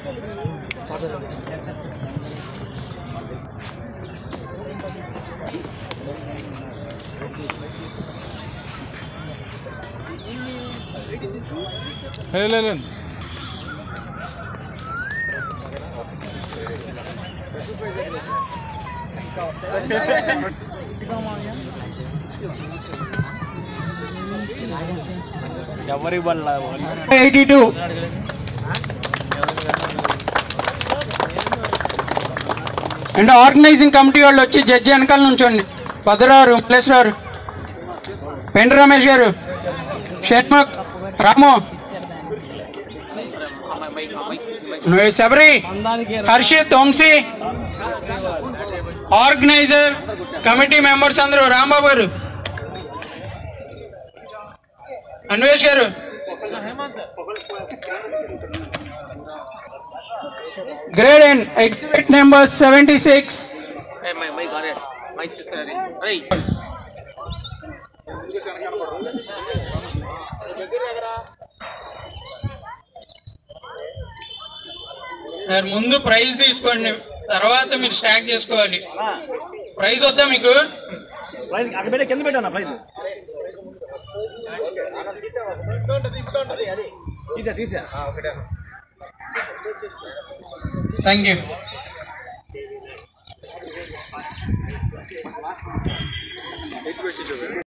వెళ్ళండి ఎవరికి బండ్లా eighty two and organising committee వాళ్ళు వచ్చి జడ్జి వెనకాల నుంచోండి భద్రారు మల్లేశ్వరారు పెండు రమేష్ గారు షణ్ముఖ్ రాము నువ్వు Sabari Harshit Vamsi organiser committee members అందరూ రాంబాబు గారు అన్వేష్ గారు grade and exhibit number seventy six mike అరే మైక్ తీసుకురా రే సార్ ముందు ప్రైజ్ తీసుకోండి తర్వాత మీరు స్టాక్ చేసుకోవాలి ప్రైజ్ వద్దా మీకు ప్రైజ్ అక్కడ పెట్టే కింద పెట్టాను ప్రైజ్ తీసా తీసా థ్యాంక్ యూ